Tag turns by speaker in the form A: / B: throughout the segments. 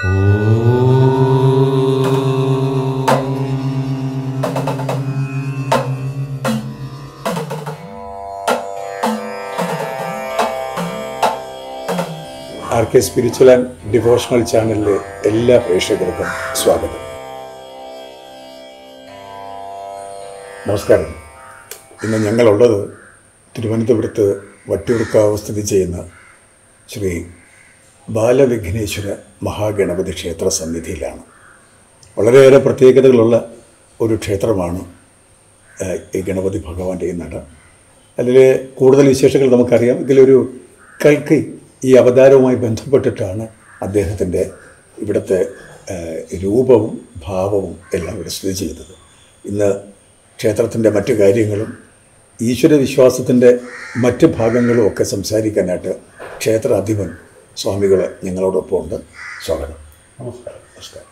A: R K spiritual and devotional ചാനലിലെ എല്ലാ പ്രേക്ഷകർക്കും സ്വാഗതം നമസ്കാരം ഇന്ന് ഞങ്ങളുള്ളത് തിരുവനന്തപുരത്ത് വട്ടിയൂർക്കാവ് സ്ഥിതി ചെയ്യുന്ന ശ്രീ ബാലവിഘ്നേശ്വര മഹാഗണപതി ക്ഷേത്ര സന്നിധിയിലാണ് വളരെയേറെ പ്രത്യേകതകളുള്ള ഒരു ക്ഷേത്രമാണ് ഏഹ്, ഈ ഗണപതി ഭഗവാന്റെ ഈ നട അതിൽ കൂടുതൽ വിശേഷങ്ങൾ നമുക്കറിയാം ഇതിലൊരു കൽക്കി ഈ അവതാരവുമായി ബന്ധപ്പെട്ടിട്ടാണ് അദ്ദേഹത്തിൻ്റെ ഇവിടുത്തെ ഏഹ്, രൂപവും ഭാവവും എല്ലാം ഇവിടെ സ്ഥിതി ചെയ്തത് ഇന്ന് ക്ഷേത്രത്തിൻ്റെ മറ്റു കാര്യങ്ങളും ഈശ്വര വിശ്വാസത്തിൻ്റെ മറ്റ് ഭാഗങ്ങളും ഒക്കെ സംസാരിക്കാനായിട്ട് ക്ഷേത്ര അധിപൻ സ്വാമികൾ ഞങ്ങളോടൊപ്പം ഉണ്ട് സ്വാഗതം നമസ്കാരം നമസ്കാരം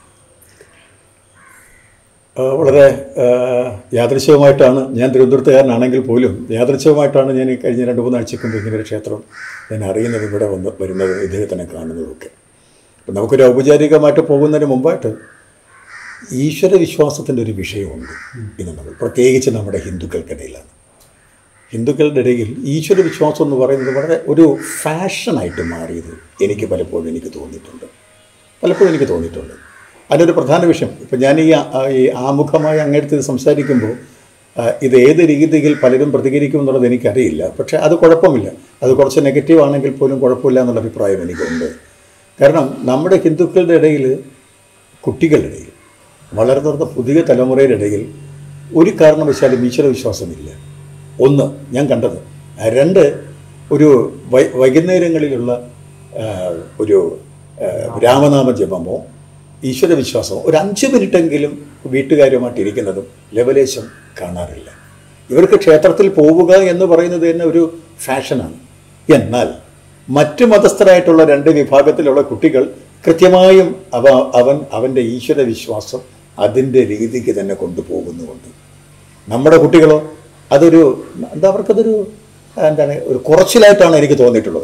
A: ആ, വളരെ ആ, യാദൃശ്ചികമായിട്ടാണ് ഞാൻ തിരുവനന്തപുരത്തുകാരനാണെങ്കിൽ പോലും യാദൃശ്ചികമായിട്ടാണ് ഞാൻ ഈ കഴിഞ്ഞ രണ്ട് മൂന്നാഴ്ചക്ക് മുമ്പ് ഇങ്ങനെ ഒരു ക്ഷേത്രം ഞാൻ അറിയുന്നത് ഇവിടെ വന്ന് വരുന്നത് ഇദ്ദേഹത്തിനെ കാണുന്നതൊക്കെ അപ്പം നമുക്കൊരു ഔപചാരികമായിട്ട് പോകുന്നതിന് മുമ്പായിട്ട് ഈശ്വര വിശ്വാസത്തിൻ്റെ ഒരു വിഷയമുണ്ട് ഇന്ന് നമ്മൾ പ്രത്യേകിച്ച് നമ്മുടെ ഹിന്ദുക്കൾക്കിടയിലാണ് ഹിന്ദുക്കളുടെ ഇടയിൽ ഈശ്വര വിശ്വാസം എന്ന് പറയുന്നത് വളരെ ഒരു ഫാഷനായിട്ട് മാറിയത് എനിക്ക് പലപ്പോഴും എനിക്ക് തോന്നിയിട്ടുണ്ട് പലപ്പോഴും എനിക്ക് തോന്നിയിട്ടുണ്ട് അതിലൊരു പ്രധാന വിഷയം ഇപ്പം ഞാൻ ഈ ആ- ഈ ആമുഖമായി അങ്ങടുത്ത് ഇത് സംസാരിക്കുമ്പോൾ ആ, ഇത് ഏത് രീതിയിൽ പലരും പ്രതികരിക്കും എന്നുള്ളത് എനിക്കറിയില്ല പക്ഷേ അത് കുഴപ്പമില്ല അത് കുറച്ച് നെഗറ്റീവ് ആണെങ്കിൽ പോലും കുഴപ്പമില്ല എന്നുള്ള അഭിപ്രായം എനിക്കുണ്ട് കാരണം നമ്മുടെ ഹിന്ദുക്കളുടെ ഇടയിൽ കുട്ടികളുടെ ഇടയിൽ വളർന്നു വരുന്ന പുതിയ തലമുറയുടെ ഇടയിൽ ഒരു കാരണവശാലും ഈശ്വര വിശ്വാസമില്ല ഒന്ന് ഞാൻ കണ്ടത് ആ, രണ്ട് ഒരു വൈ വൈകുന്നേരങ്ങളിലുള്ള ആ, ഒരു ആ, രാമനാമ ജപമോ ഈശ്വര വിശ്വാസമോ ഒരു അഞ്ച് മിനിറ്റെങ്കിലും വീട്ടുകാരുമായിട്ട് ഇരിക്കുന്നതും ലവലേശം കാണാറില്ല ഇവർക്ക് ക്ഷേത്രത്തിൽ പോവുക എന്ന് പറയുന്നത് തന്നെ ഒരു ഫാഷനാണ് എന്നാൽ മറ്റു മതസ്ഥരായിട്ടുള്ള രണ്ട് വിഭാഗത്തിലുള്ള കുട്ടികൾ കൃത്യമായും അവ അവൻ അവൻ്റെ ഈശ്വര വിശ്വാസം അതിൻ്റെ രീതിക്ക് തന്നെ കൊണ്ടുപോകുന്നുമുണ്ട് നമ്മുടെ കുട്ടികളോ അതൊരു എന്താ അവർക്കതൊരു എന്താണ് ഒരു കുറച്ചിലായിട്ടാണ് എനിക്ക് തോന്നിയിട്ടുള്ളത്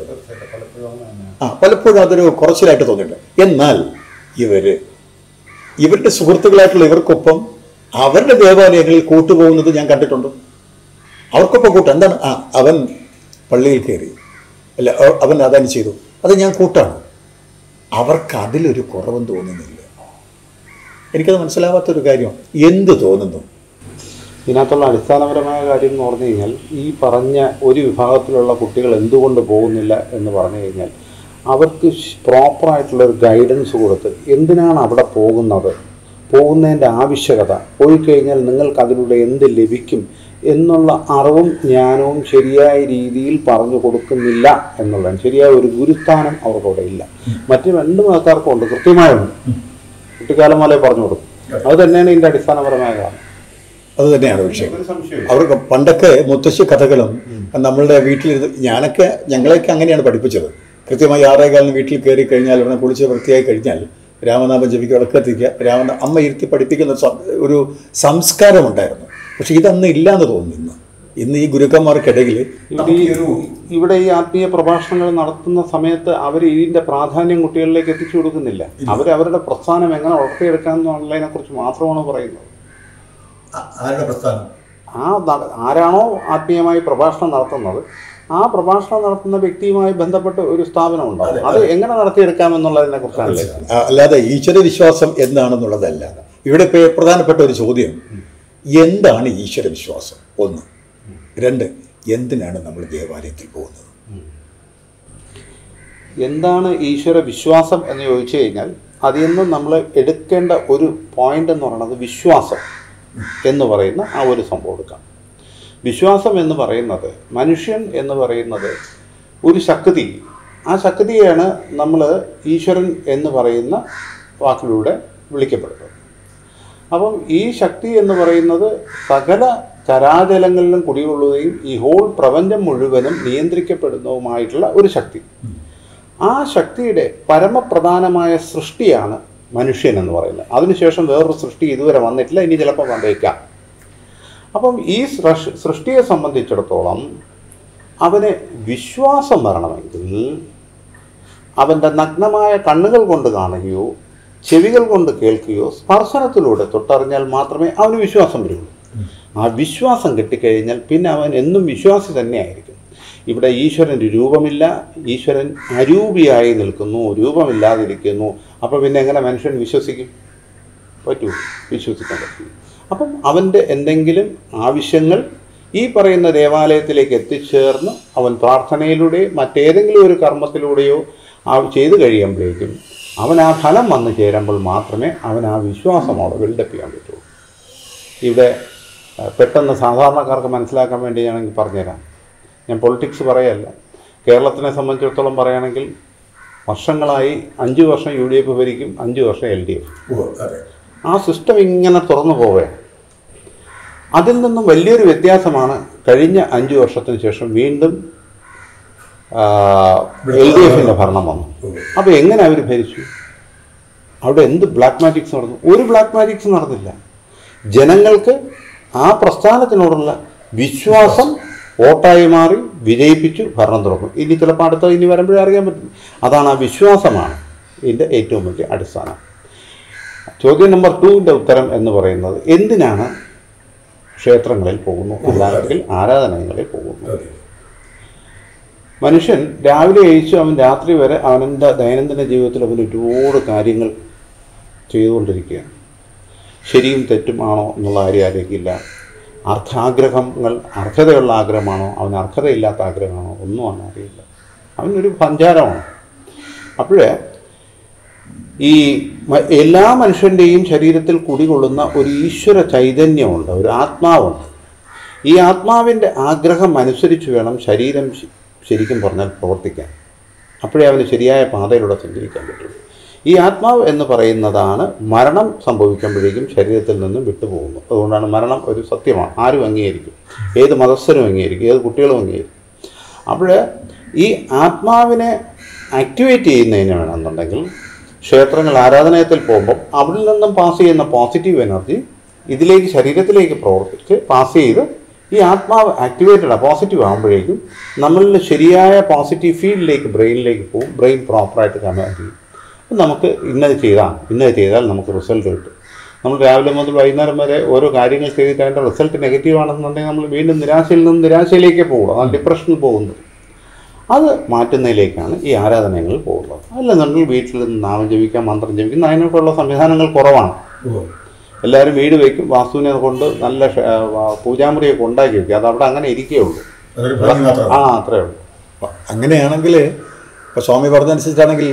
A: ആ പലപ്പോഴും അതൊരു കുറച്ചിലായിട്ട് തോന്നിയിട്ടുണ്ട് എന്നാൽ ഇവര് ഇവരുടെ സുഹൃത്തുക്കളായിട്ടുള്ള ഇവർക്കൊപ്പം അവരുടെ ദേവാലയങ്ങളിൽ കൂട്ടുപോകുന്നത് ഞാൻ കണ്ടിട്ടുണ്ട് അവർക്കൊപ്പം കൂട്ടം എന്താണ് ആ അവൻ പള്ളിയിൽ കയറി അല്ല അവ- അവൻ അതാണ് ചെയ്തു അത് ഞാൻ കൂട്ടാണ് അവർക്ക് അതിലൊരു കുറവും തോന്നുന്നില്ല എനിക്കത് മനസ്സിലാവാത്തൊരു കാര്യം എന്ത് തോന്നുന്നു
B: ഇതിനകത്തുള്ള അടിസ്ഥാനപരമായ കാര്യം എന്ന് പറഞ്ഞു കഴിഞ്ഞാൽ ഈ പറഞ്ഞ ഒരു വിഭാഗത്തിലുള്ള കുട്ടികൾ എന്തുകൊണ്ട് പോകുന്നില്ല എന്ന് പറഞ്ഞു കഴിഞ്ഞാൽ അവർക്ക് പ്രോപ്പറായിട്ടുള്ള ഒരു ഗൈഡൻസ് കൊടുത്ത് എന്തിനാണ് അവിടെ പോകുന്നത് പോകുന്നതിൻ്റെ ആവശ്യകത പോയി കഴിഞ്ഞാൽ നിങ്ങൾക്ക് അതിലൂടെ എന്ത് ലഭിക്കും എന്നുള്ള അറിവും ജ്ഞാനവും ശരിയായ രീതിയിൽ പറഞ്ഞു കൊടുക്കുന്നില്ല എന്നുള്ളതാണ് ശരിയായ ഒരു ഗുരുസ്ഥാനം അവർക്കവിടെ ഇല്ല മറ്റു രണ്ട് മതക്കാർക്കും ഉണ്ട് കൃത്യമായുണ്ട് കുട്ടിക്കാലം മുതലേ പറഞ്ഞു കൊടുക്കും അത് തന്നെയാണ് ഇതിൻ്റെ അടിസ്ഥാനപരമായ കാരണം
A: അത് തന്നെയാണ് വിഷയം
B: ഒരു സംശയമില്ല.
A: അവർക്ക് പണ്ടൊക്കെ മുത്തശ്ശി കഥകളും നമ്മളുടെ വീട്ടിലിരുന്ന് ഞാനൊക്കെ ഞങ്ങളെയൊക്കെ അങ്ങനെയാണ് പഠിപ്പിച്ചത് കൃത്യമായി ആറേകാലിന് വീട്ടിൽ കയറി കഴിഞ്ഞാൽ ഇവിടെ കുളിച്ച് വൃത്തിയായി കഴിഞ്ഞാൽ രാമനാമം ജപിക്കുക വിളക്കെത്തിക്കുക രാമന അമ്മ ഇരുത്തി പഠിപ്പിക്കുന്ന ഒരു സം- ഒരു സംസ്കാരം ഉണ്ടായിരുന്നു പക്ഷെ ഇതന്ന് ഇല്ലാന്ന് തോന്നുന്നു ഇന്ന് ഇന്ന് ഈ ഗുരുക്കന്മാർക്കിടയിൽ
B: ഇവിടെ ഈ ഇവിടെ ഈ ആത്മീയ പ്രഭാഷണങ്ങൾ നടത്തുന്ന സമയത്ത് അവർ ഇതിന്റെ പ്രാധാന്യം കുട്ടികളിലേക്ക് എത്തിച്ചു കൊടുക്കുന്നില്ല അവർ അവരുടെ പ്രസ്ഥാനം എങ്ങനെ വളർത്തിയെടുക്കാം എന്നുള്ളതിനെ കുറിച്ച് മാത്രമാണ് പറയുന്നത്
A: ആരുടെ പ്രസ്ഥാനം
B: ആ നട- ആരാണോ ആത്മീയമായി പ്രഭാഷണം നടത്തുന്നത് ആ പ്രഭാഷണം നടത്തുന്ന വ്യക്തിയുമായി ബന്ധപ്പെട്ട് ഒരു സ്ഥാപനം ഉണ്ടാവും അത് എങ്ങനെ നടത്തിയെടുക്കാം എന്നുള്ളതിനെ കുറിച്ചാണല്ലേ
A: ആ, അല്ലാതെ ഈശ്വര വിശ്വാസം എന്താണെന്നുള്ളതല്ല ഇവിടെ ഇപ്പൊ പ്രധാനപ്പെട്ട ഒരു ചോദ്യം എന്താണ് ഈശ്വര വിശ്വാസം ഒന്ന് രണ്ട് എന്തിനാണ് നമ്മൾ ദേവാലയത്തിൽ പോകുന്നത്
B: എന്താണ് ഈശ്വര വിശ്വാസം എന്ന് ചോദിച്ചു കഴിഞ്ഞാൽ അതിൽ നിന്ന് നമ്മൾ എടുക്കേണ്ട ഒരു പോയിന്റ് എന്ന് പറയുന്നത് വിശ്വാസം എന്ന് പറയുന്ന ആ ഒരു സംഭവം എടുക്കാം വിശ്വാസം എന്ന് പറയുന്നത് മനുഷ്യൻ എന്ന് പറയുന്നത് ഒരു ശക്തി ആ ശക്തിയെയാണ് നമ്മൾ ഈശ്വരൻ എന്ന് പറയുന്ന വാക്കിലൂടെ വിളിക്കപ്പെടുന്നത് അപ്പം ഈ ശക്തി എന്ന് പറയുന്നത് സകല ചരാചലങ്ങളിലും കുടികൊള്ളുകയും ഈ ഹോൾ പ്രപഞ്ചം മുഴുവനും നിയന്ത്രിക്കപ്പെടുന്നതുമായിട്ടുള്ള ഒരു ശക്തി ആ ശക്തിയുടെ പരമപ്രധാനമായ സൃഷ്ടിയാണ് മനുഷ്യൻ എന്ന് പറയുന്നത് അതിനുശേഷം വേറൊരു സൃഷ്ടി ഇതുവരെ വന്നിട്ടില്ല ഇനി ചിലപ്പോൾ വന്നേക്കാം അപ്പം ഈ സൃഷ്- സൃഷ്ടിയെ സംബന്ധിച്ചിടത്തോളം അവന് വിശ്വാസം വരണമെങ്കിൽ അവൻ്റെ നഗ്നമായ കണ്ണുകൾ കൊണ്ട് കാണുകയോ ചെവികൾ കൊണ്ട് കേൾക്കുകയോ സ്പർശനത്തിലൂടെ തൊട്ടറിഞ്ഞാൽ മാത്രമേ അവന് വിശ്വാസം വരുള്ളൂ ആ വിശ്വാസം കിട്ടിക്കഴിഞ്ഞാൽ പിന്നെ അവൻ എന്നും വിശ്വാസി തന്നെയായിരിക്കും ഇവിടെ ഈശ്വരൻ്റെ രൂപമില്ല ഈശ്വരൻ അരൂപിയായി നിൽക്കുന്നു രൂപമില്ലാതിരിക്കുന്നു അപ്പോൾ പിന്നെ എങ്ങനെ മനുഷ്യൻ വിശ്വസിക്കും പറ്റൂ വിശ്വസിക്കാൻ പറ്റില്ല അപ്പം അവൻ്റെ എന്തെങ്കിലും ആവശ്യങ്ങൾ ഈ പറയുന്ന ദേവാലയത്തിലേക്ക് എത്തിച്ചേർന്ന് അവൻ പ്രാർത്ഥനയിലൂടെ മറ്റേതെങ്കിലും ഒരു കർമ്മത്തിലൂടെയോ ആ ചെയ്തു കഴിയുമ്പോഴേക്കും അവൻ ആ ഫലം വന്നു ചേരുമ്പോൾ മാത്രമേ അവൻ ആ വിശ്വാസം അവിടെ ബിൽഡപ്പ് ചെയ്യാൻ പറ്റുള്ളൂ ഇവിടെ ആ, പെട്ടെന്ന് സാധാരണക്കാർക്ക് മനസ്സിലാക്കാൻ വേണ്ടി ഞാനെങ്കിൽ പറഞ്ഞുതരാം ഞാൻ പൊളിറ്റിക്സ് പറയല്ല കേരളത്തിനെ സംബന്ധിച്ചിടത്തോളം പറയുകയാണെങ്കിൽ വർഷങ്ങളായി അഞ്ച് വർഷം യു ഡി എഫ് ഭരിക്കും അഞ്ച് വർഷം എൽ ഡി എഫ്
A: ഓ അതെ
B: ആ സിസ്റ്റം ഇങ്ങനെ തുറന്നു പോവുകയാണ് അതിൽ നിന്നും വലിയൊരു വ്യത്യാസമാണ് കഴിഞ്ഞ അഞ്ച് വർഷത്തിന് ശേഷം വീണ്ടും എൽ ഡി എഫിൻ്റെ ഭരണം വന്നു അപ്പോൾ എങ്ങനെ അവർ ഭരിച്ചു അവിടെ എന്ത് ബ്ലാക്ക് മാജിക്സ് നടന്നു ഒരു ബ്ലാക്ക് മാജിക്സ് നടന്നില്ല ജനങ്ങൾക്ക് ആ പ്രസ്ഥാനത്തിനോടുള്ള വിശ്വാസം വോട്ടായി മാറി വിജയിപ്പിച്ചു ഭരണം തുറക്കും ഇനി ചിലപ്പോൾ അടുത്ത ഇനി വരുമ്പോഴേ അറിയാൻ പറ്റും അതാണ് ആ വിശ്വാസമാണ് ഇതിൻ്റെ ഏറ്റവും വലിയ അടിസ്ഥാനം ചോദ്യം നമ്പർ ടുവിൻ്റെ ഉത്തരം എന്ന് പറയുന്നത് എന്തിനാണ് ക്ഷേത്രങ്ങളിൽ പോകുന്നു അല്ലാതെങ്കിൽ ആരാധനാലയങ്ങളിൽ പോകുന്നു
A: അതെ
B: മനുഷ്യൻ രാവിലെ കഴിച്ചു അവൻ രാത്രി വരെ അവൻ്റെ ദൈനംദിന ജീവിതത്തിൽ അവൻ ഒരുപാട് കാര്യങ്ങൾ ചെയ്തുകൊണ്ടിരിക്കുകയാണ് ശരിയും തെറ്റും ആണോ എന്നുള്ള കാര്യം ആലോചിക്കില്ല അർത്ഥാഗ്രഹങ്ങൾ അർഹതയുള്ള ആഗ്രഹമാണോ അവന് അർഹതയില്ലാത്ത ആഗ്രഹമാണോ ഒന്നും അവൻ അറിയില്ല അവനൊരു സഞ്ചാരമാണ് അപ്പോഴേ ഈ മ- എല്ലാ മനുഷ്യൻ്റെയും ശരീരത്തിൽ കുടികൊള്ളുന്ന ഒരു ഈശ്വര ചൈതന്യമുണ്ട് ഒരു ആത്മാവുണ്ട് ഈ ആത്മാവിൻ്റെ ആഗ്രഹം അനുസരിച്ച് വേണം ശരീരം ശ- ശരിക്കും പറഞ്ഞാൽ പ്രവർത്തിക്കാൻ അപ്പോഴേ അവന് ശരിയായ പാതയിലൂടെ സഞ്ചരിക്കാൻ പറ്റുള്ളൂ ഈ ആത്മാവ് എന്ന് പറയുന്നതാണ് മരണം സംഭവിക്കുമ്പോഴേക്കും ശരീരത്തിൽ നിന്നും വിട്ടുപോകുന്നു അതുകൊണ്ടാണ് മരണം ഒരു സത്യമാണ് ആരും അംഗീകരിക്കും ഏത് മതസ്ഥരും അംഗീകരിക്കും ഏത് കുട്ടികളും അംഗീകരിക്കും അപ്പോൾ ഈ ആത്മാവിനെ ആക്ടിവേറ്റ് ചെയ്യുന്നതിന് വേണമെന്നുണ്ടെങ്കിൽ ക്ഷേത്രങ്ങൾ ആരാധനയത്തിൽ പോകുമ്പോൾ അവിടെ നിന്നും പാസ് ചെയ്യുന്ന പോസിറ്റീവ് എനർജി ഇതിലേക്ക് ശരീരത്തിലേക്ക് പ്രവർത്തിച്ച് പാസ് ചെയ്ത് ഈ ആത്മാവ് ആക്ടിവേറ്റഡ് പോസിറ്റീവ് ആകുമ്പോഴേക്കും നമ്മളിൽ ശരിയായ പോസിറ്റീവ് ഫീൽഡിലേക്ക് ബ്രെയിനിലേക്ക് പോകും ബ്രെയിൻ പ്രോപ്പറായിട്ട് കമാൻഡ് ചെയ്യും അപ്പം നമുക്ക് ഇന്നത് ചെയ്താൽ ഇന്നത് ചെയ്താൽ നമുക്ക് റിസൾട്ട് കിട്ടും നമ്മൾ രാവിലെ മുതൽ വൈകുന്നേരം വരെ ഓരോ കാര്യങ്ങൾ ചെയ്തിട്ട് അതിൻ്റെ റിസൾട്ട് നെഗറ്റീവ് ആണെന്നുണ്ടെങ്കിൽ നമ്മൾ വീണ്ടും നിരാശയിൽ നിന്ന് നിരാശയിലേക്ക് പോകുള്ളൂ അതാണ് ഡിപ്രഷനിൽ പോകുന്നത് അത് മാറ്റുന്നതിലേക്കാണ് ഈ ആരാധനകൾ പോകുന്നത് അല്ലെന്നുണ്ടെങ്കിൽ വീട്ടിൽ നിന്ന് നാമം ജപിക്കാം മന്ത്രം ജപിക്കാം അതിനൊക്കെയുള്ള സംവിധാനങ്ങൾ കുറവാണ്
A: ഓ
B: എല്ലാവരും വീട് വയ്ക്കും വാസ്തുവിനെ കൊണ്ട് നല്ല ഷ- ആ, വാ- പൂജാമുറിയൊക്കെ ഉണ്ടാക്കി വയ്ക്കും അത് അവിടെ അങ്ങനെ ഇരിക്കുകയുള്ളൂ
A: അതൊരു ഭംഗി മാത്രമാണ്
B: ആ അത്രേ ഉള്ളൂ
A: അപ്പൊ അങ്ങനെയാണെങ്കിൽ ഇപ്പോൾ സ്വാമി പറഞ്ഞതനുസരിച്ചാണെങ്കിൽ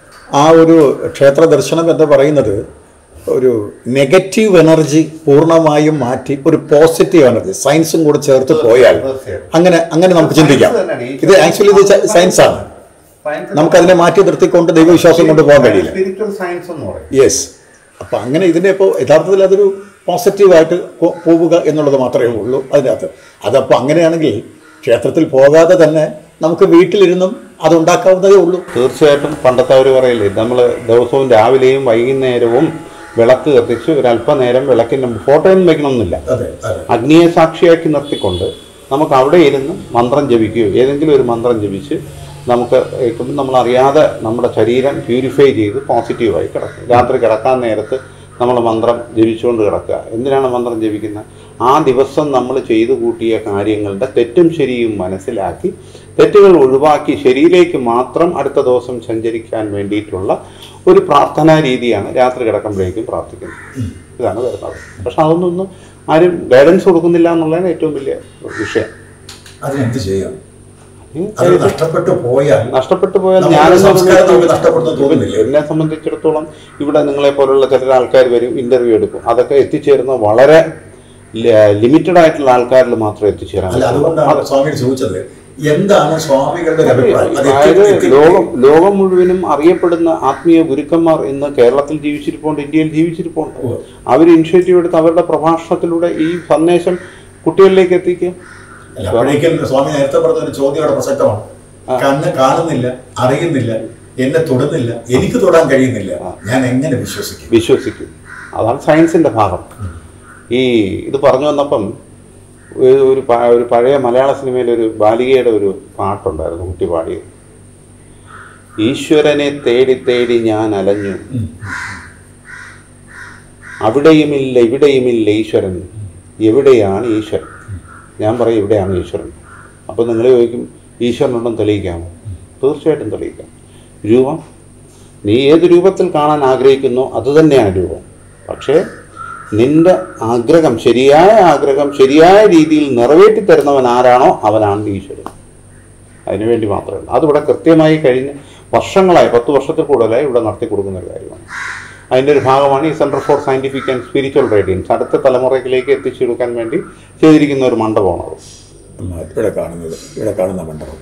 A: ആ ഒരു ക്ഷേത്ര ദർശനം എന്ന് പറയുന്നത് ഒരു നെഗറ്റീവ് എനർജി പൂർണ്ണമായും മാറ്റി ഒരു പോസിറ്റീവ് എനർജി സയൻസും കൂടെ ചേർത്ത് പോയാൽ അങ്ങനെ അങ്ങനെ നമുക്ക് ചിന്തിക്കാം ഇത് ആക്ച്വലി ഇത് സയൻസ് ആണ് നമുക്കതിനെ മാറ്റി നിർത്തിക്കൊണ്ട് ദൈവവിശ്വാസം കൊണ്ട് പോകാൻ കഴിയില്ല
B: സ്പിരിച്വൽ സയൻസ് എന്ന് പറയും
A: യെസ് അപ്പം അങ്ങനെ ഇതിനെ ഇപ്പോൾ യഥാർത്ഥത്തിൽ അതൊരു പോസിറ്റീവായിട്ട് കൊ- പോവുക എന്നുള്ളത് മാത്രമേ ഉള്ളൂ അതിനകത്ത് അതപ്പോൾ അങ്ങനെയാണെങ്കിൽ ക്ഷേത്രത്തിൽ പോകാതെ തന്നെ നമുക്ക് വീട്ടിലിരുന്നും അതുണ്ടാക്കാവുന്നതേ ഉള്ളൂ
B: തീർച്ചയായിട്ടും പണ്ടത്തെ അവർ പറയില്ലേ നമ്മൾ ദിവസവും രാവിലെയും വൈകുന്നേരവും വിളക്ക് കത്തിച്ച് ഒരു അല്പനേരം വിളക്കിൻ്റെ ഫോട്ടോയൊന്നും വെക്കണമെന്നില്ല
A: അതെ അതെ
B: അഗ്നിയെ സാക്ഷിയാക്കി നിർത്തിക്കൊണ്ട് നമുക്ക് അവിടെ ഇരുന്ന് മന്ത്രം ജപിക്കുകയോ ഏതെങ്കിലും ഒരു മന്ത്രം ജപിച്ച് നമുക്ക് ഏൽക്കുമ്പോൾ നമ്മൾ അറിയാതെ നമ്മുടെ ശരീരം പ്യൂരിഫൈ ചെയ്ത് പോസിറ്റീവായി കിടക്കും രാത്രി കിടക്കാൻ നേരത്ത് നമ്മൾ മന്ത്രം ജപിച്ചുകൊണ്ട് കിടക്കുക എന്തിനാണ് മന്ത്രം ജപിക്കുന്നത് ആ ദിവസം നമ്മൾ ചെയ്തു കൂട്ടിയ കാര്യങ്ങളുടെ തെറ്റും ശരിയും മനസ്സിലാക്കി തെറ്റുകൾ ഒഴിവാക്കി ശരിയിലേക്ക് മാത്രം അടുത്ത ദിവസം സഞ്ചരിക്കാൻ വേണ്ടിയിട്ടുള്ള ഒരു പ്രാർത്ഥനാ രീതിയാണ് രാത്രി കിടക്കുമ്പോഴേക്കും പ്രാർത്ഥിക്കുന്നത് ഇതാണ് വരുന്നത് പക്ഷെ അതൊന്നും ഒന്നും ആരും ഗൈഡൻസ് കൊടുക്കുന്നില്ല എന്നുള്ളതാണ് ഏറ്റവും വലിയ വിഷയം
A: അതിനെന്ത് ചെയ്യാം
B: ഉം.
A: അത് നഷ്ടപ്പെട്ടു പോയാൽ
B: നഷ്ടപ്പെട്ടു പോയാൽ
A: നമ്മുടെ
B: ഞാനെന്ന
A: സംസ്കാരം നമുക്ക്
B: വ്യക്തി-
A: നഷ്ടപ്പെടുന്നു തോന്നുന്നില്ലേ?
B: എന്നെ സംബന്ധിച്ചിടത്തോളം ഇവിടെ നിങ്ങളെ പോലുള്ള ചില ആൾക്കാർ വരും ഇന്റർവ്യൂ എടുക്കും അതൊക്കെ എത്തിച്ചേരുന്ന വളരെ ലിമിറ്റഡ് ആയിട്ടുള്ള ആൾക്കാരിൽ മാത്രമേ എത്തിച്ചേരാൻ
A: അല്ല
B: പറ്റുള്ളൂ.
A: അതുകൊണ്ടാണ് സ്വാമിയോട് ചോദിച്ചത് എന്താണ് സ്വാമികളുടെ ഒരു അഭിപ്രായം അത്
B: അതായത്
A: എത്തി- എത്തി-
B: ലോകം ലോകം മുഴുവനും അറിയപ്പെടുന്ന ആത്മീയ ഗുരുക്കന്മാർ ഇന്ന് കേരളത്തിൽ ജീവിച്ചിരിപ്പുണ്ട് ഇന്ത്യയിൽ ജീവിച്ചിരിപ്പുണ്ട്
A: ഉവ്വ്.
B: അവർ ഇനിഷ്യേറ്റീവ് എടുത്ത് അവരുടെ പ്രഭാഷണത്തിലൂടെ ഈ സന്ദേശം കുട്ടികളിലേക്ക് എത്തിക്കുക
A: അല്ല, അപ്പോഴേക്കും സ്വാമി നേരത്തെ പറഞ്ഞ ഒരു ചോദ്യം അവിടെ പ്രസക്തമാണ് കണ്ണ് കാണുന്നില്ല അറിയുന്നില്ല എന്നെ തൊടുന്നില്ല എനിക്ക് തൊടാൻ കഴിയുന്നില്ല ഞാൻ എങ്ങനെ വിശ്വസിക്കും
B: വിശ്വസിക്കും അതാണ് സയൻസിൻ്റെ ഭാഗം ഈ ഇത് പറഞ്ഞു വന്നപ്പം ഒരു ഒരു പ- ഒരു പഴയ മലയാള സിനിമയിൽ ഒരു ബാലികയുടെ ഒരു പാട്ടുണ്ടായിരുന്നു കുട്ടി പാടിയത് ഈശ്വരനെ തേടി തേടി ഞാൻ അലഞ്ഞു അവിടെയുമില്ല ഇവിടെയുമില്ല ഈശ്വരൻ എവിടെയാണ് ഈശ്വരൻ ഞാൻ പറയും ഇവിടെയാണ് ഈശ്വരൻ അപ്പോൾ നിങ്ങൾ ചോദിക്കും ഈശ്വരനുണ്ടെന്ന് തെളിയിക്കാമോ തീർച്ചയായിട്ടും തെളിയിക്കാം രൂപം നീ ഏത് രൂപത്തിൽ കാണാൻ ആഗ്രഹിക്കുന്നോ അതുതന്നെയാണ് രൂപം പക്ഷേ നിന്റെ ആഗ്രഹം ശരിയായ ആഗ്രഹം ശരിയായ രീതിയിൽ നിറവേറ്റി തരുന്നവൻ ആരാണോ അവനാണ് ഈശ്വരൻ അതിനുവേണ്ടി മാത്രമേ ഉള്ളൂ അതിവിടെ കൃത്യമായി കഴിഞ്ഞ് വർഷങ്ങളായി പത്ത് വർഷത്തിൽ കൂടുതലായി ഇവിടെ നടത്തി കൊടുക്കുന്ന ഒരു കാര്യമാണ് അതിൻ്റെ ഒരു ഭാഗമാണ് ഈ centre for scientific and spiritual radiance അടുത്ത തലമുറയിലേക്ക് എത്തിച്ചെടുക്കാൻ വേണ്ടി ചെയ്തിരിക്കുന്ന ഒരു മണ്ഡപമാണത്
A: ഉം, ഇവിടെ കാണുന്നത് ഇവിടെ കാണുന്ന മണ്ഡപം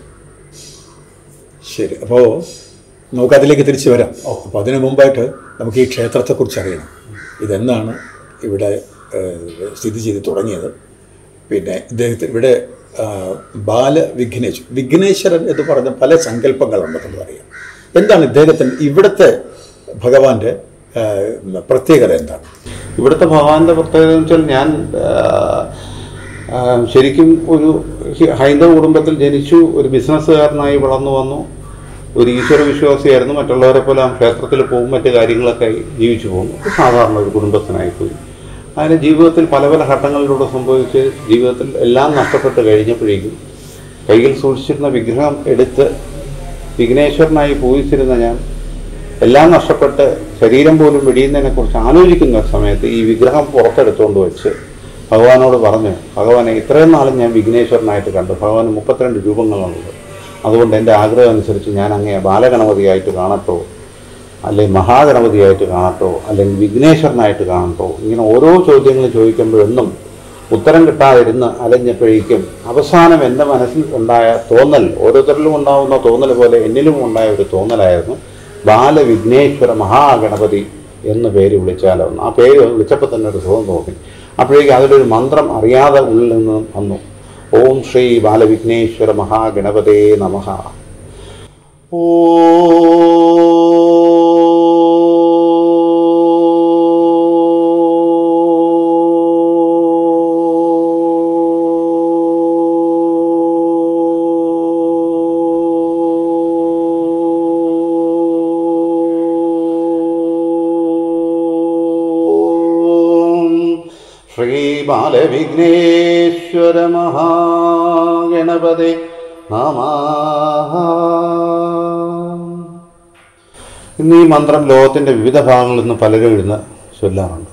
A: ശരി അപ്പോൾ നമുക്ക് അതിലേക്ക് തിരിച്ചു വരാം അപ്പോൾ അതിനു മുമ്പായിട്ട് നമുക്ക് ഈ ക്ഷേത്രത്തെക്കുറിച്ച് അറിയണം ഇതെന്നാണ് ഇവിടെ ഏഹ്, സ്ഥിതി ചെയ്ത് തുടങ്ങിയത് പിന്നെ ഇദ്ദേഹത്തിന് ഇവിടെ ആ, ബാല വിഘ്നേശ്വർ വിഘ്നേശ്വരൻ എന്ന് പറഞ്ഞ പല സങ്കല്പങ്ങളുണ്ടെന്ന് പറയാം എന്താണ് ഇദ്ദേഹത്തിന് ഇവിടുത്തെ ഭഗവാന്റെ ആ, പ്രത്യേകത എന്താണ്
B: ഇവിടുത്തെ ഭഗവാന്റെ പ്രത്യേകത എന്ന് വെച്ചാൽ ഞാൻ ആ, ആ, ശരിക്കും ഒരു ഹി- ഹൈന്ദവ കുടുംബത്തിൽ ജനിച്ചു ഒരു ബിസിനസ്സുകാരനായി വളർന്നു വന്നു ഒരു ഈശ്വര വിശ്വാസിയായിരുന്നു മറ്റുള്ളവരെ പോലെ ആ ക്ഷേത്രത്തിൽ പോകും മറ്റു കാര്യങ്ങളൊക്കെ ആയി ജീവിച്ചു പോകുന്നു ഒരു സാധാരണ ഒരു കുടുംബസ്ഥനായി പോയി അങ്ങനെ ജീവിതത്തിൽ പല പല ഘട്ടങ്ങളിലൂടെ സംഭവിച്ച് ജീവിതത്തിൽ എല്ലാം നഷ്ടപ്പെട്ട് കഴിഞ്ഞപ്പോഴേക്കും കയ്യിൽ സൂക്ഷിച്ചിരുന്ന വിഗ്രഹം എടുത്ത് വിഘ്നേശ്വരനായി പൂജിച്ചിരുന്ന ഞാൻ എല്ലാം നഷ്ടപ്പെട്ട് ശരീരം പോലും വെടിയുന്നതിനെ കുറിച്ച് ആലോചിക്കുന്ന ഒരു സമയത്ത് ഈ വിഗ്രഹം പുറത്തെടുത്തുകൊണ്ട് വെച്ച് ഭഗവാനോട് പറഞ്ഞു ഭഗവാനെ ഇത്രയും നാളും ഞാൻ വിഘ്നേശ്വരനായിട്ട് കണ്ടു ഭഗവാന് മുപ്പത്തിരണ്ട് രൂപങ്ങളുണ്ട് അതുകൊണ്ട് എൻ്റെ ആഗ്രഹം അനുസരിച്ച് ഞാൻ അങ്ങേ ബാലഗണപതിയായിട്ട് കാണട്ടോ അല്ലെങ്കിൽ മഹാഗണപതിയായിട്ട് കാണട്ടോ അല്ലെങ്കിൽ വിഘ്നേശ്വരനായിട്ട് കാണട്ടോ ഇങ്ങനെ ഓരോ ചോദ്യങ്ങൾ ചോദിക്കുമ്പോഴൊന്നും ഉത്തരം കിട്ടാതിരുന്ന് അലഞ്ഞപ്പോഴേക്കും അവസാനം എൻ്റെ മനസ്സിൽ ഉണ്ടായ തോന്നൽ ഓരോരുത്തരിലും ഉണ്ടാവുന്ന തോന്നൽ പോലെ എന്നിലും ഉണ്ടായ ഒരു തോന്നലായിരുന്നു ബാലവിഘ്നേശ്വര മഹാഗണപതി എന്ന് പേര് വിളിച്ചാലോ എന്ന്. ആ പേര് വിളിച്ചപ്പോൾ തന്നെ ഒരു സുഖം തോന്നി അപ്പോഴേക്കും അതിലൊരു മന്ത്രം അറിയാതെ ഉള്ളിൽ നിന്ന് വന്നു ഓം ശ്രീ ബാലവിഘ്നേശ്വര മഹാഗണപതേ നമഃ ഓം ശ്രീ ബാലവിഘ്നേശ്വര മഹാഗണപതി നമഃ ഇന്ന് ഈ മന്ത്രം ലോകത്തിൻ്റെ വിവിധ ഭാഗങ്ങളിൽ നിന്ന് പലരും ഇരുന്ന് ചൊല്ലാറുണ്ട്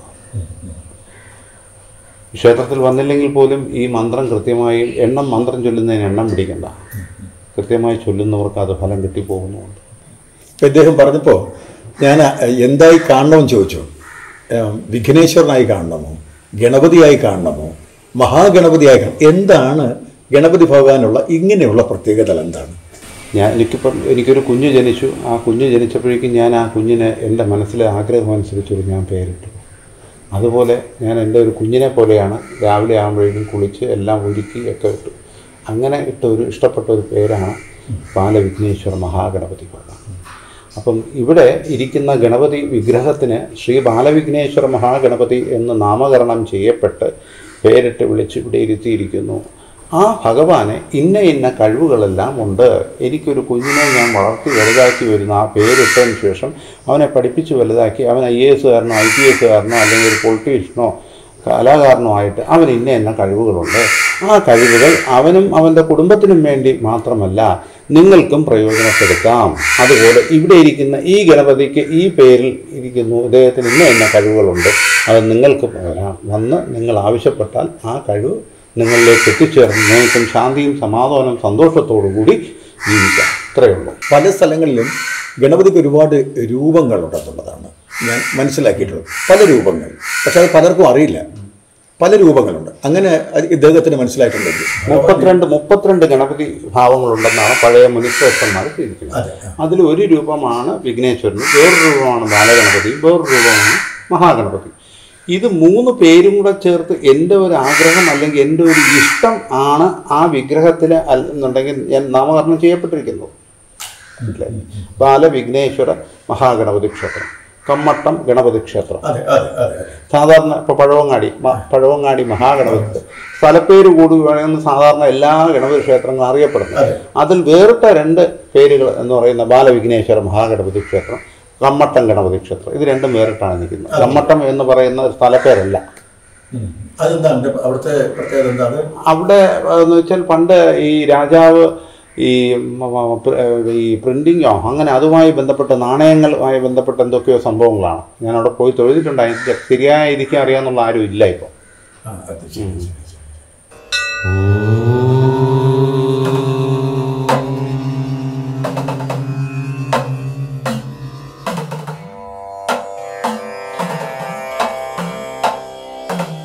B: ക്ഷേത്രത്തിൽ വന്നില്ലെങ്കിൽ പോലും ഈ മന്ത്രം കൃത്യമായി എണ്ണം മന്ത്രം ചൊല്ലുന്നതിന് എണ്ണം പിടിക്കണ്ട കൃത്യമായി ചൊല്ലുന്നവർക്ക് അത് ഫലം കിട്ടിപ്പോകുന്നുണ്ട്
A: ഇപ്പം ഇദ്ദേഹം പറഞ്ഞപ്പോൾ ഞാൻ എന്തായി കാണണമെന്ന് ചോദിച്ചു ഏം, വിഘ്നേശ്വരനായി കാണണമോ ഗണപതിയായി കാണണമോ മഹാഗണപതിയായി കാണണം എന്താണ് ഗണപതി ഭഗവാനുള്ള ഇങ്ങനെയുള്ള പ്രത്യേകതകൾ എന്താണ്
B: ഞാൻ എനിക്കിപ്പം എനിക്കൊരു കുഞ്ഞ് ജനിച്ചു ആ കുഞ്ഞ് ജനിച്ചപ്പോഴേക്കും ഞാൻ ആ കുഞ്ഞിന് എൻ്റെ മനസ്സിലെ ആഗ്രഹം അനുസരിച്ചൊരു ഞാൻ പേരിട്ടു അതുപോലെ ഞാൻ എൻ്റെ ഒരു കുഞ്ഞിനെ പോലെയാണ് രാവിലെ ആകുമ്പോഴേക്കും കുളിച്ച് എല്ലാം ഒരുക്കി ഒക്കെ ഇട്ടു അങ്ങനെ ഇട്ട ഒരു ഇഷ്ടപ്പെട്ട ഒരു പേരാണ് ബാലവിഘ്നേശ്വര മഹാഗണപതി ഭഗവാൻ അപ്പം ഇവിടെ ഇരിക്കുന്ന ഗണപതി വിഗ്രഹത്തിന് ശ്രീ ബാലവിഘ്നേശ്വര മഹാഗണപതി എന്ന് നാമകരണം ചെയ്യപ്പെട്ട് പേരിട്ട് വിളിച്ച് ഇവിടെ ഇരുത്തിയിരിക്കുന്നു ആ ഭഗവാന് ഇന്ന ഇന്ന കഴിവുകളെല്ലാം ഉണ്ട് എനിക്കൊരു കുഞ്ഞിനെ ഞാൻ വളർത്തി വലുതാക്കി വരുന്ന ആ പേരിട്ടതിന് ശേഷം അവനെ പഠിപ്പിച്ച് വലുതാക്കി അവൻ ഐ എ എസുകാരനോ ഐ പി എസുകാരനോ അല്ലെങ്കിൽ ഒരു പൊളിറ്റീഷ്യനോ കലാകാരനോ ആയിട്ട് അവന് ഇന്ന ഇന്ന കഴിവുകളുണ്ട് ആ കഴിവുകൾ അവനും അവൻ്റെ കുടുംബത്തിനും വേണ്ടി മാത്രമല്ല നിങ്ങൾക്കും പ്രയോജനപ്പെടുത്താം അതുപോലെ ഇവിടെ ഇരിക്കുന്ന ഈ ഗണപതിക്ക് ഈ പേരിൽ ഇരിക്കുന്നു ഇദ്ദേഹത്തിന് ഇന്ന ഇന്ന കഴിവുകളുണ്ട് അത് നിങ്ങൾക്ക് വരാം വന്ന് നിങ്ങൾ ആവശ്യപ്പെട്ടാൽ ആ കഴിവ് നിങ്ങളിലേക്ക് എത്തിച്ചേർന്ന് നിങ്ങൾക്കും ശാന്തിയും സമാധാനവും സന്തോഷത്തോടു കൂടി ജീവിക്കാം ഇത്രയേ ഉള്ളൂ
A: പല സ്ഥലങ്ങളിലും ഗണപതിക്ക് ഒരുപാട് രൂപങ്ങളുണ്ടെന്നുള്ളതാണ് ഞാൻ മനസ്സിലാക്കിയിട്ടുള്ളത് പല രൂപങ്ങൾ പക്ഷെ അത് പലർക്കും അറിയില്ല പല രൂപങ്ങളുണ്ട് അങ്ങനെ അത് ഇദ്ദേഹത്തിന് മനസ്സിലായിട്ടുണ്ടെങ്കിൽ
B: മുപ്പത്തിരണ്ട് മുപ്പത്തിരണ്ട് ഗണപതി ഭാവങ്ങളുണ്ടെന്നാണ് പഴയ മുനിശ്രേഷ്ഠന്മാർ ചെയ്തിരിക്കുന്നത് അതിൽ ഒരു രൂപമാണ് വിഘ്നേശ്വരന് വേറൊരു രൂപമാണ് ബാലഗണപതി വേറൊരു രൂപമാണ് മഹാഗണപതി ഇത് മൂന്ന് പേരും കൂടെ ചേർത്ത് എൻ്റെ ഒരു ആഗ്രഹം അല്ലെങ്കിൽ എൻ്റെ ഒരു ഇഷ്ടം ആണ് ആ വിഗ്രഹത്തിൽ എന്നുണ്ടെങ്കിൽ ഞാൻ നാമകരണം ചെയ്യപ്പെട്ടിരിക്കുന്നത് മനസ്സിലായി? ബാലവിഘ്നേശ്വര മഹാഗണപതി ക്ഷേത്രം കമ്മട്ടം ഗണപതി ക്ഷേത്രം
A: അതെ അതെ അതെ
B: സാധാരണ ഇപ്പോൾ പഴവങ്ങാടി മ- പഴവങ്ങാടി മഹാഗണപതി സ്ഥലപ്പേര് കൂടി വേണമെന്ന് സാധാരണ എല്ലാ ഗണപതി ക്ഷേത്രങ്ങളും അറിയപ്പെടുന്നു അതിൽ വേറിട്ട രണ്ട് പേരുകൾ എന്ന് പറയുന്ന ബാലവിഘ്നേശ്വര മഹാഗണപതി ക്ഷേത്രം കമ്മട്ടം ഗണപതി ക്ഷേത്രം ഇത് രണ്ടും വേറിട്ടാണ് നിൽക്കുന്നത് കമ്മട്ടം എന്ന് പറയുന്ന ഒരു സ്ഥലപ്പേരല്ല
A: ഉം. അതെന്താണ് അവിടുത്തെ പ്രത്യേകത എന്താണ്
B: അവിടെ എന്ന് വെച്ചാൽ പണ്ട് ഈ രാജാവ് ഈ മ- മ- പ്ര- ഈ പ്രിന്റിങ്ങോ അങ്ങനെ അതുമായി ബന്ധപ്പെട്ട നാണയങ്ങളുമായി ബന്ധപ്പെട്ട എന്തൊക്കെയോ സംഭവങ്ങളാണ് ഞാൻ അവിടെ പോയി തൊഴുതിട്ടുണ്ട് അതിൻ്റെ ശരിയായ ഇരിക്കാൻ അറിയാമെന്നുള്ള ആരും ഇല്ല ഇപ്പോൾ
A: ആ അത് ശരി ശരി ശരി